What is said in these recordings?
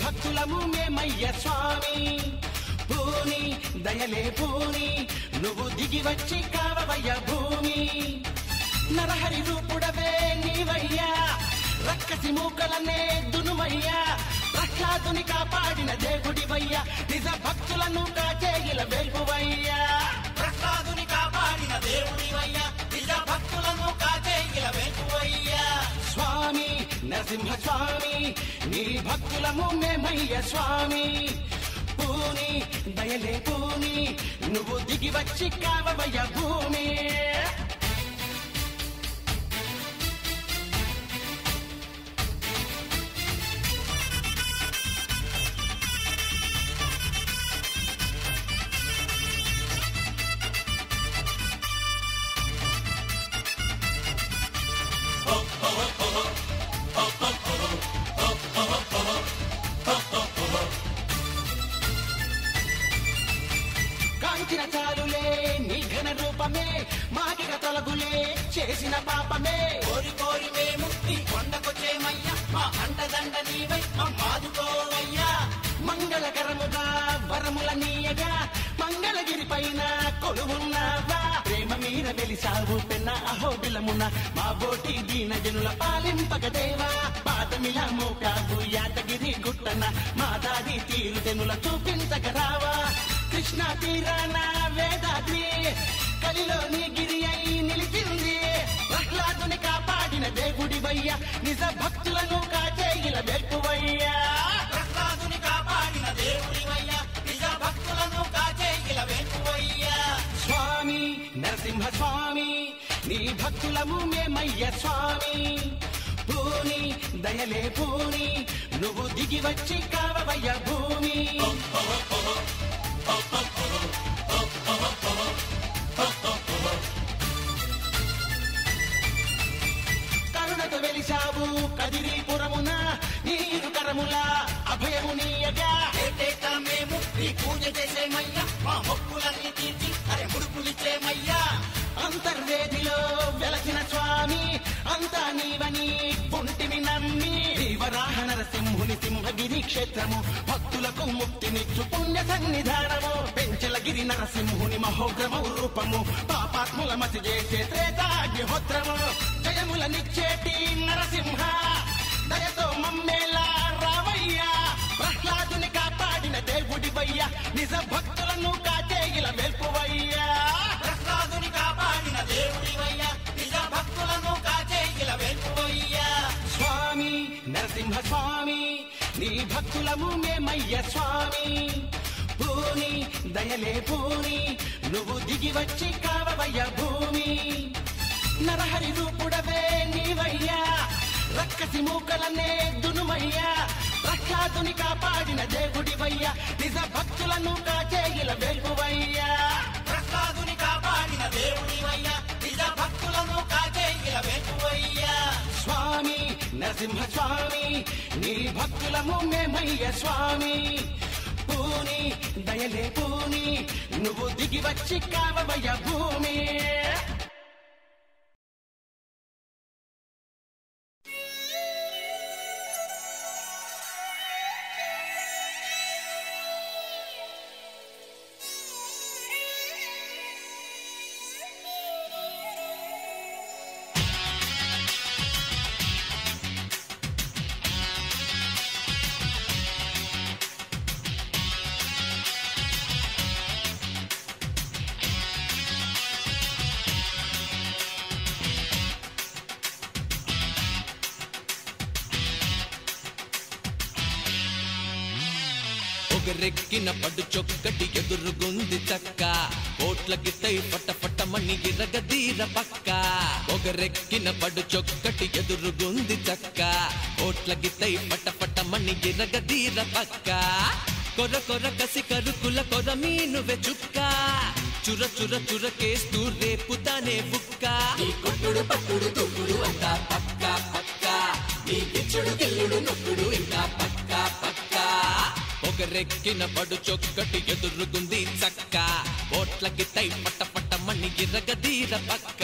భక్తులము మేమయ్య స్వామి భూమి దయలే భూమి నువ్వు దిగి వచ్చి కావవయ్య భూమి నరహరి రూపుడవే నీవయ్యా రక్కసి మూకలనే దునుమయ్యా ప్రహ్లాదుని కాపాడిన దేవుడివయ్యా నిజ భక్తులను కాచేగిల వెల్పువయ్యా ప్రహ్లాదుని కాపాడిన దేవుడివయ్యా నిజ భక్తులను కాచేగిల వెల్పువయ్యా స్వామి నరసింహ స్వామి నీ భక్తులము మేమయ్య స్వామి పూని దయలే పూని నువ్వు దిగి వచ్చి కావవయ్య భూమి కాంచిన చాలులే నీ ఘన రూపమే మాకిక తొలగులే చేసిన పాపమే కోరి కోరి మేము నీ కొండకొచ్చేమయ్యా మా అండదండ నీవై మాదుకోవయ్యా మంగళకరముగా వరముల నీయగా మంగళగిరి పైన కొలువున్నావా ప్రేమ మీర వెలిసావు పెన్న అహోబిలమున మా బోటి దీన జనుల పాలింపక దేవా పాదమిలా మోకాదు యాదగిరి గుట్టన మా దారి తీరు జనుల చూపించక రావా కృష్ణ తీరాన వేదాద్రి కలిలోని గిరి అయి నిలిచింది ప్రహ్లాదుని కాపాడిన దేవుడివయ్యా నిజ భక్తులను కాచేగిల వెల్పువయ్యా ప్రహ్లాదుని కాపాడిన దేవుడివయ్యా నిజ భక్తులను కాచేగిల వెల్పువయ్యా స్వామి నరసింహ స్వామి నీ భక్తులము మేమయ్య స్వామి భూమి దయలే భూమి నువ్వు దిగి వచ్చి కావవయ్య భూమి కరుణతో వెలిసావు కదిరీపురమున నీరు కరముల అభయము నీయగా ఏటేటా మేము నీ పూజ చేసేమయ్యా మా మొక్కులన్నీ తీర్చి అరే ముడుపులిచ్చేమయ్యా అంతర్వేదిలో వెలసిన స్వామి అంతా నీవని పుంటిని నమ్మి వరాహ నరసింహుని సింహగిరి క్షేత్రము భక్తులకు ముక్తినిచ్చు పుణ్య సన్నిధానము పెంచలగిరి నరసింహుని మహోగ్రమ రూపము పాపాత్ముల మతి చేసే త్రేతాగ్నిహోత్రము జయములనిచ్చేటి నరసింహ దయతో మమ్మేలా రావయ్యా ప్రహ్లాదుని కాపాడిన దేవుడివయ్యా నిజ భక్తులను కాచేగిల వెల్పువయ్యా ప్రహ్లాదుని కాపాడిన దేవుడివయ్యా నిజ భక్తులను కాచేగిల వెల్పువయ్యా స్వామి నరసింహ స్వామి నీ భక్తులము మేమయ్య స్వామి భూమి దయలే భూమి నువ్వు దిగి వచ్చి కావవయ్య భూమి నరహరి రూపుడవే నీవయ్యా రక్కసి మూకలనే దునుమయ్యా ప్రహ్లాదుని కాపాడిన దేవుడివయ్యా నిజ భక్తులను కాచేగిల వెల్పువయ్యా ప్రహ్లాదుని కాపాడిన దేవుడివయ్యా నిజ భక్తులను కాచేగిల వెల్పువయ్యా స్వామి నరసింహ స్వామి నీ భక్తులము మేమయ్య స్వామి పూని దయలే పూని నువ్వు దిగి వచ్చి కావవయ్య భూమి పొగరెక్కిన పడు చొక్కటి ఎదురుగుంది చక్క కోట్ల గిట్టై పట్ట పట్టమని ఇరగదీర పక్క పొగరెక్కిన పడు చొక్కటి ఎదురుగుంది చక్క కోట్ల గిట్టై పట్ట పట్టమని ఇరగదీర పక్క కొర కొర కసి కరుకుల కొర మీనువె చుక్క చుర చుర చురకేస్తూ రేపుతానే బుక్క నీ కొట్టుడు పట్టుడు తుక్కుడు అంతా పక్క పక్క నీ గిచ్చుడు గిల్లుడు నొక్కుడు ఇంకా పక్క పక్క పొగరెక్కిన పడు చొక్కటి ఎదురుగుంది చక్క ఓట్ల గిట్టై పట్ట పట్టమని ఇరగదీర పక్క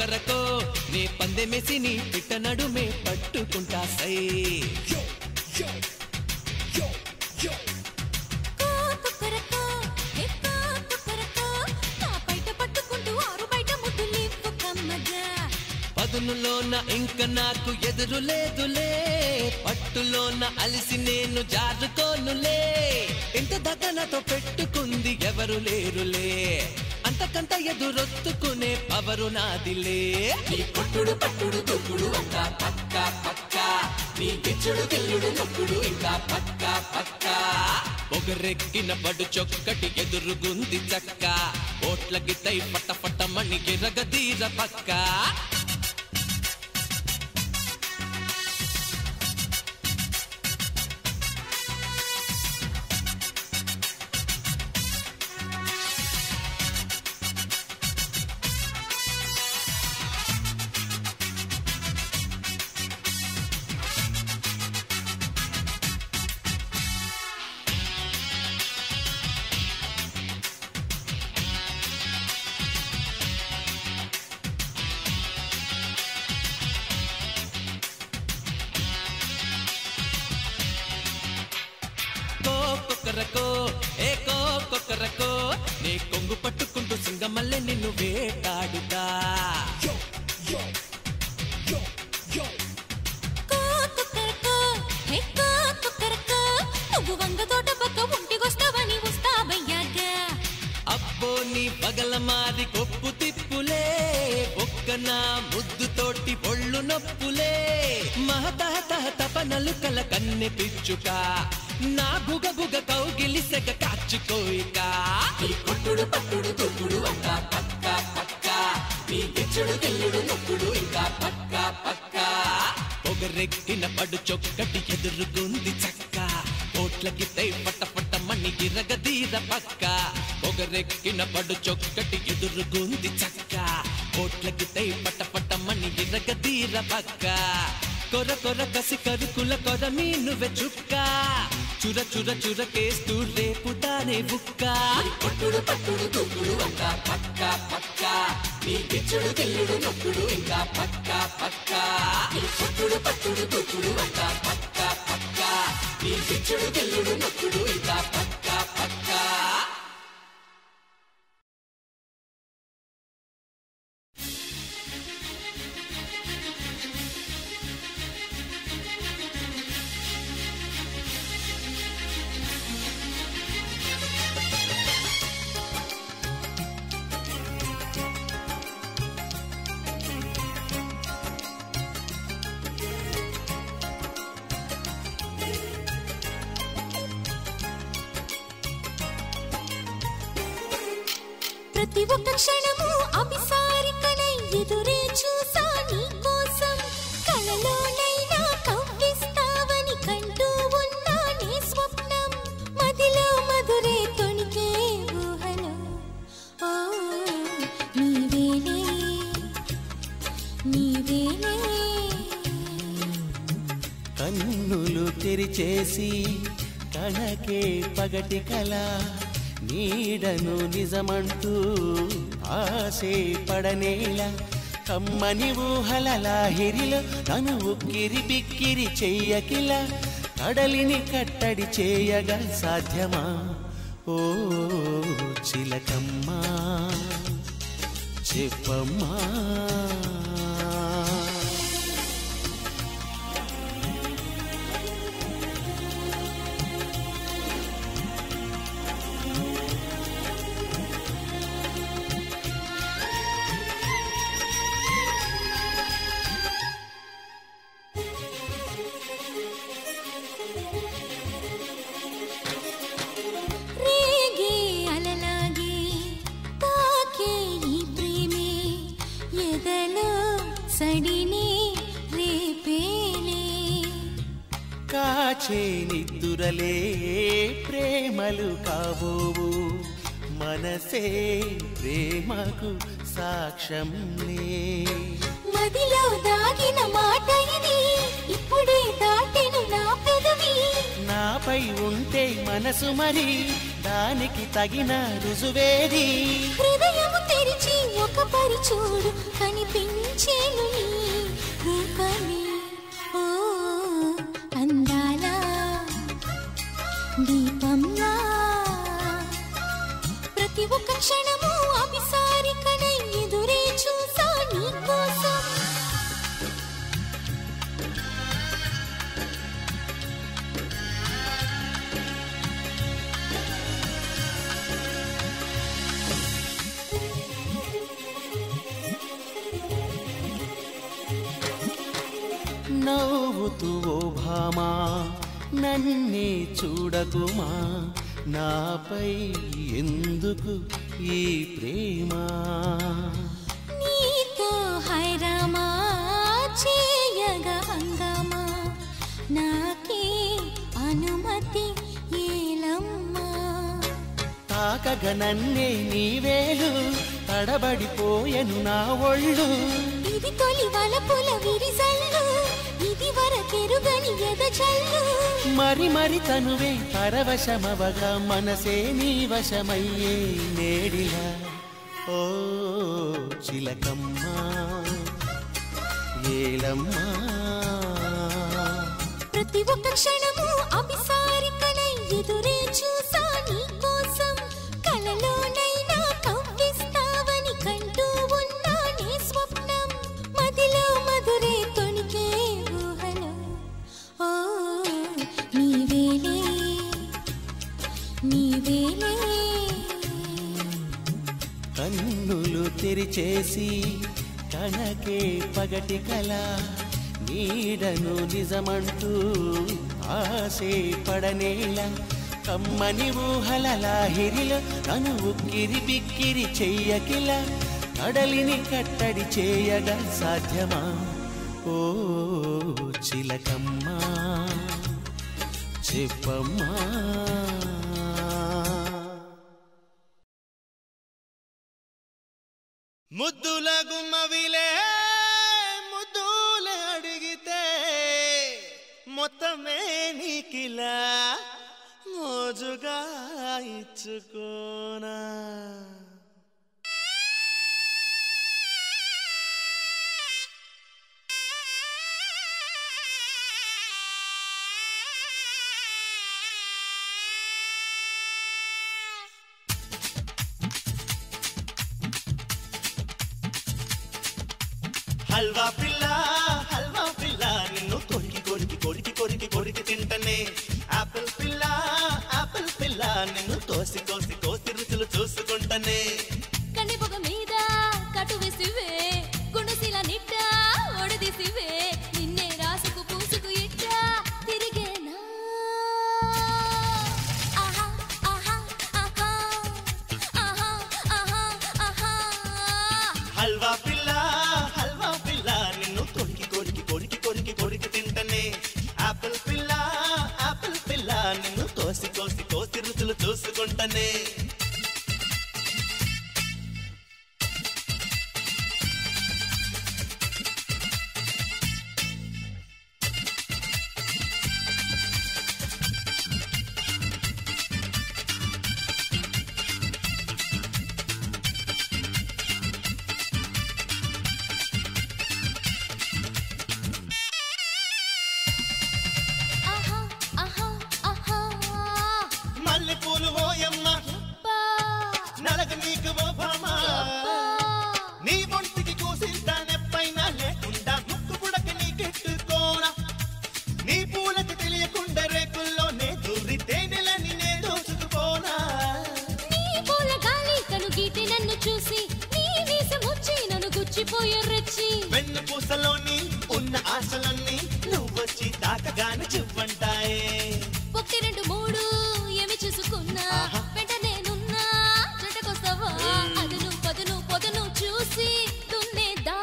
కొకరకో నే పందెమేసి నీ పిట్ట నడుమే పట్టుకుంటా సై కుక్కరకో ఎక్కో కుక్కరకో నా బయట పట్టుకుంటూ ఆరు బయట ముద్దులివ్వు కమ్మగా పదునులోన ఇంక నాకు ఎదురు లేదులే పట్టులోన అలిసి నేను జారుకోనులే ఇంత దగనతో పెట్టుకుంది ఎవరు లేరులే అంతకంత ఎదురొత్తుకునే పవరు నాదిలే నీ కొట్టుడు పట్టుడు తొక్కుడు అంతా పక్క పక్క నీ గిచ్చుడు గిల్లుడు నొక్కుడు ఇంకా పక్క పక్క పొగరెక్కిన పడు చొక్కటి ఎదురుగుంది చక్క ఓట్ల గిత్తై పట్ట పట్ట మణి గిరగదీర పక్క కో కొకరకో ఏ కో కొకరకో నీ కొంగు పట్టుకుంటూ సింగమల్లె నిన్ను వేటాడుతా కో కుక్కరకో ఎక్కో కుక్కరకో నువ్వు వంగ తోట పక్క ఒంటికొస్తావని వస్తావయ్యాగా అబ్బో నీ పగల మారి కొప్పు తిప్పులే ఒక్క నా ముద్దు తోటి ఒళ్ళు నొప్పులే మహతహతహ తపనలు కల కన్నె పిచ్చుక నా బుగ బుగ కౌగిలి సెగ కాచుకోయిక నీ కొట్టుడు పట్టుడు తొక్కుడు అంతా పక్క పక్క నీ గిచ్చుడు గిల్లుడు నొక్కుడు ఇంకా పక్క పక్క పొగరెక్కిన పడు చొక్కటి ఎదురుగుంది చక్క ఓట్లకి తై పట్ట పట్ట మణి గిరగదీర పక్క పొగరెక్కిన పడు చొక్కటి ఎదురుగుంది చక్క ఓట్లకి తై పట్ట పట్ట మణి గిరగదీర పక్క కొర కొర కసి కరుకుల కొర మీనువె చుక్క చుర చుర చురకేస్తూ రేపుతానే బుక్క నీ కొట్టుడు పట్టుడు తొక్కుడు అంతా పక్క పక్క నీ గిచ్చుడు గిల్లుడు నొక్కుడు ఇంకా పక్క పక్క నీ కొట్టుడు పట్టుడు తొక్కుడు అంతా పక్క పక్క నీ గిచ్చుడు గిల్లుడు నొక్కుడు ఇంకా పక్క పక్క ప్రతి ఒక్క క్షణము అభిసారికనై ఎదురే చూసా నీ కోసం కలలోనైనా కవ్విస్తావని కంటూ ఉన్నా నీ స్వప్నం మదిలో మధురే తొణికే ఊహలో ఓ నీవేనే నీవేనే కన్నులు తెరిచేసి కళకే పగటి కల నీడను నిజమంటూ ఆసే పడనేలా కమ్మని ఊహల లాహిరిలో నన్ను ఉక్కిరి బిక్కిరి చెయ్యకిల కడలిని కట్టడి చేయగా సాధ్యమా ఓ చిలకమ్మా చెప్పమ్మా రేగే అలలాగే తాకే ఈ ప్రేమే ఎదలో సడిని రేపేలే కాచే నిద్దురలే ప్రేమలు కాబోవు మనసే ప్రేమకు సాక్ష్యంలే మదిలో దాగిన మాట ఇది ఇప్పుడే దాటెను నా పెదవి నాపై ఉంటే మనసు మరి దానికి తగిన రుజువేది హృదయము తెరిచి ఒక పరిచూడు కనిపించేను నీ రూపమే ఓ అందాల దీపంలా ప్రతి ఒక్క క్షణము అభిసారికనై ఎదురే చూసా నీ కోసం నవ్వుతూ ఓ భామా నన్నే చూడకుమా నాపై ఎందుకు ఈ ప్రేమ నీతో హైరామా చేయగా హంగామా నాకే అనుమతి ఏలమ్మా తాకగ నన్నే నీవేలు తడబడిపోయెను నా ఒళ్ళు ఇది తొలి వలపుల విరిసల్లు ఇది వరకెరుగని ఎదచల్లు మరి మరి తనువే పరవశమవగా మనసే నీ వశమయ్యే నేడిలా ఓ చిలకమ్మా ఏలమ్మా ప్రతి ఒక్క క్షణము అభిసారికనై ఎదురే చూసా నీ కోసం కలలోనైనా కవ్విస్తావని కంటూ ఉన్నా నీ స్వప్నం మదిలో మధురే తొణికే ఊహలో ఓ నీవేలే నీవేలే కన్నులు తెరిచేసి కనకే పగటి కల నీడను నిజమంటూ ఆసే పడనేల కమ్మని ఊహల లాహిరిలో తను ఉక్కిరి బిక్కిరి చెయ్యకిల కడలిని కట్టడి చేయగా సాధ్యమా ఓ చిలకమ్మా చెప్పమ్మా ముద్దుల గుమ్మవిలే ముద్దులే అడిగితే మొత్తమే నీకిలా మోజుగా ఇచ్చుకోనా హల్వా పిల్ల హల్వా పిల్ల నిన్ను కొరికి కొరికి కొరికి కొరికి కొరికి తింటనే ఆపిల్ పిల్ల ఆపిల్ పిల్ల నిన్ను కోసి కోసి కోసి రుచులు చూసుకుంటనే కనిపొగ మీద కటు వేసివే గుండెసిల నిట్ట ఒడిదిసివే నిన్నే రాసుకు పూసుకు ఇట్ట తిరిగేనా ఆహా ఆహా ఆహా ఆహా ఆహా ఆహా హల్వా పిల్ల హల్వా పిల్ల నిన్ను కొరికి కొరికి కొరికి కొరికి కొరికి తింటనే ఆపిల్ పిల్ల ఆపిల్ పిల్ల నిన్ను కోసి కోసి కోసి రుచులు చూసుకుంటనే ఆహా ఆహా ఆహా మల్లె పూలు ఓయమ్మ అబ్బా నలగ నీకు ఓ భామా అబ్బా నీ ఒంటికి కూసిందా నెప్పైనా లేకుండా ముక్కు పుడక నీ కెట్టుకోనా నీ పూలకు తెలియకుండా రేకుల్లో నే దూరి తేనెలని నే దోచుకుపోనా నీ పూల గాలి కను గీటి నన్ను చూసి నీ వీసముచ్చి నన్ను గుచ్చిపోయే రెచ్చి వెన్ను పూసలోని ఉన్న ఆశలన్నీ నువ్వొచ్చి తాకగానే చివ్వంటాయే ఒకటి రెండు మూడు ఏమి చూసుకున్నా ఆహా. వెంట నేనున్నా జంటకొస్తావా అదును పదును పొదను చూసి దున్నేదా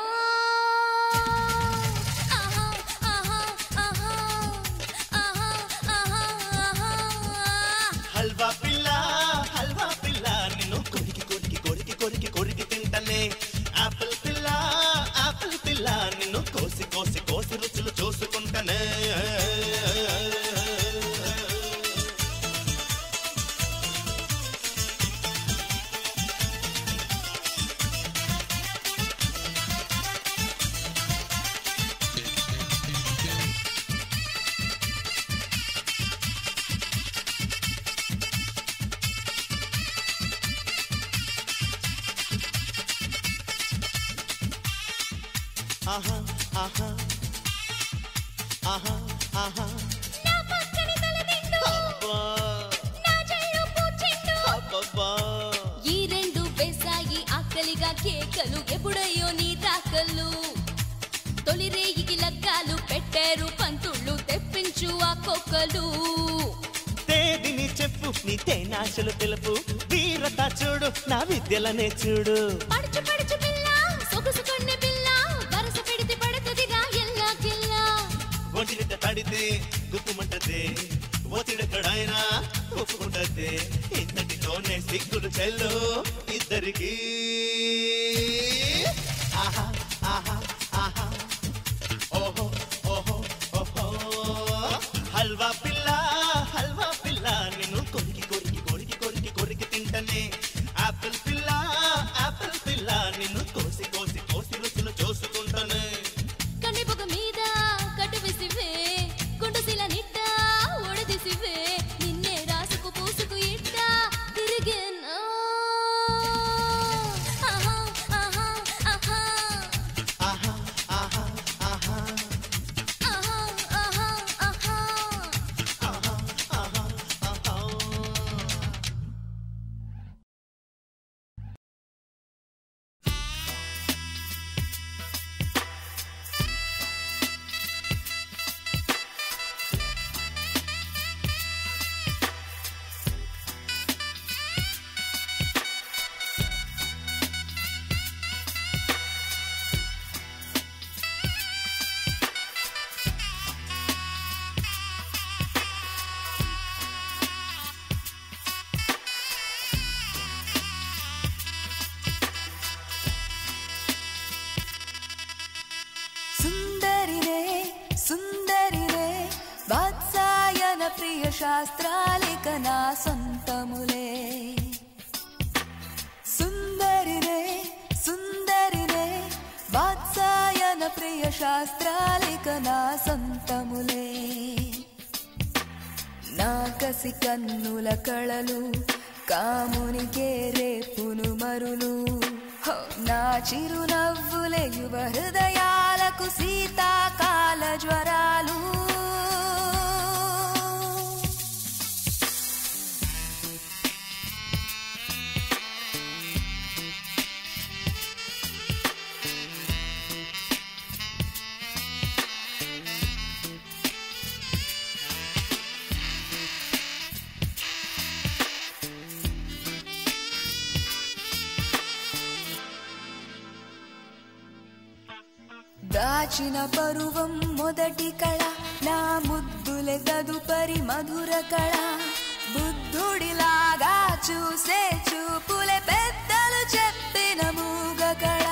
ఆహా ఆహా ఆహా ఆహా ఆహా ఆహా హల్వా పిల్ల హల్వా పిల్ల నిన్ను కొరికి కొరికి కొరికి కొరికి కొరికి తింటనే ఆపిల్ పిల్ల ఆపిల్ పిల్ల నిన్ను కోసి కోసి కోసి రుచులు చూసుకుంటనే ఆహా ఆహా ఆహా ఆహా నా పక్కని తలదిండు అబ్బా నా జల్లు పూచెండు అబ్బబ్బా ఈ రెండు వేసాయి ఆకలిగా కేకలు ఎప్పుడయ్యో నీ తాకలు తొలి రేయికి లగ్గాలు పెట్టారు పంతుళ్ళు తెప్పించు ఆ కొక్కలు తేదిని చెప్పు నీ తేనాశలు తెలుపు వీరత చూడు నా విద్యలనే చూడు పడుచు పడుచు పిల్ల సొగుసు కొన్నె పిల్ల వరస పెడితే పడుతుంది రా ఎల్లా గిల్లా ఒంటినిట తడితే గుప్పుమంటదే ఒత్తిడెక్కడైనా ఒప్పుకుంటదే ఇంతటితోనే సిగ్గులు చెల్లు ఇద్దరికి ఆహా ఆహా ఆహా ఓహో ఓహో ఓహో హల్వా పిల్ల హల్వా పిల్ల నిన్ను కొరికి కొరికి కొరికి కొరికి కొరికి తింటనే ఆపిల్ పిల్ల ఆపిల్ పిల్ల నిన్ను కోసి కోసి కోసి రుచులు చూసుకుంటానే కన్నెపొగ మీద కట్టు విసివే గుండుసిల నిట్ట ఒడదిసివే నిన్నే రాసుకు పూసుకు ఇట్ట తిరిగేనా ఆహా ఆహా ఆహా ఆహా ఆహా ఆహా ఆహా ఆహా ఆహా ఆహా ఆహా ఆహా సుందరినే సుందరినే వాత్సాయన ప్రియ శాస్త్రాలిక నా సొంతములే సుందరినే సుందరినే వాత్సాయన ప్రియ శాస్త్రాలిక నా సొంతములే నా కసి కన్నుల కళలు కామునికే రేపును మరులు హో, నా చిరునవ్వులే యువ హృదయాలకు శీతాకాల జ్వరాలు దాచిన పరువం మొదటి కళ నా ముద్దులే తదుపరి మధుర కళ బుద్ధుడిలాగా చూసే చూపులే పెద్దలు చెప్పిన మూగ కళ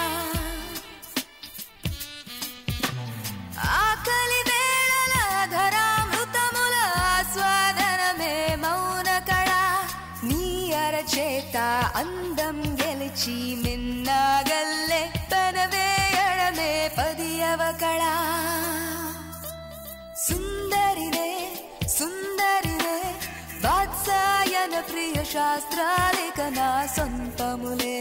ఆకలి వేళల ధరామృతముల ఆస్వాదనమే మౌన కళ నీ అరచేత అందం గెలిచి మిన్నాగల్లే పనవేయడమే పదియవ కళ సుందరినే సుందరినే వాత్సాయన ప్రియ శాస్త్రాలిక నా సొంతములే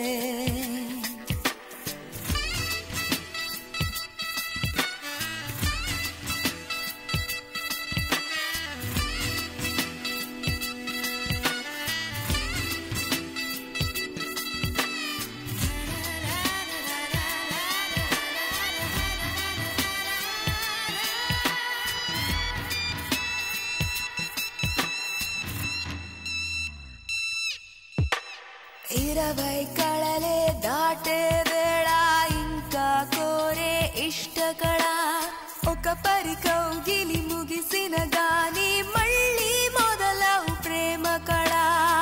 ఇరవై కళలే దాటే వేళ ఇంకా కోరే ఇష్ట కళ ఒక పరి కౌగిలి ముగిసిన గాని మళ్ళీ మొదలవు ప్రేమ కళ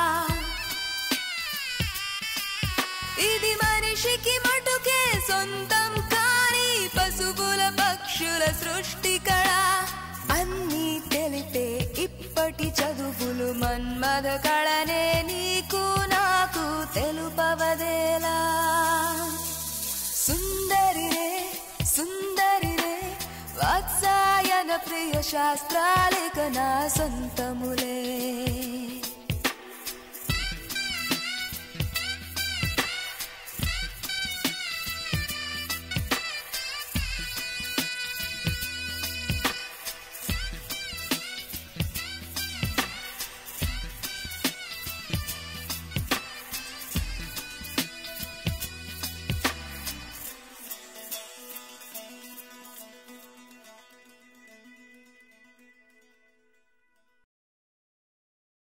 ఇది మనిషికి మటుకే సొంతం కాని పశువుల పక్షుల సృష్టి కళ అన్నీ తెలిపే ఇప్పటి చదువులు మన్మథ కళనే నీకు నాకు తెలుపవదేలా సుందరిరే సుందరిరే వాత్సాయన ప్రియ శాస్త్రాలిక నా సొంతములే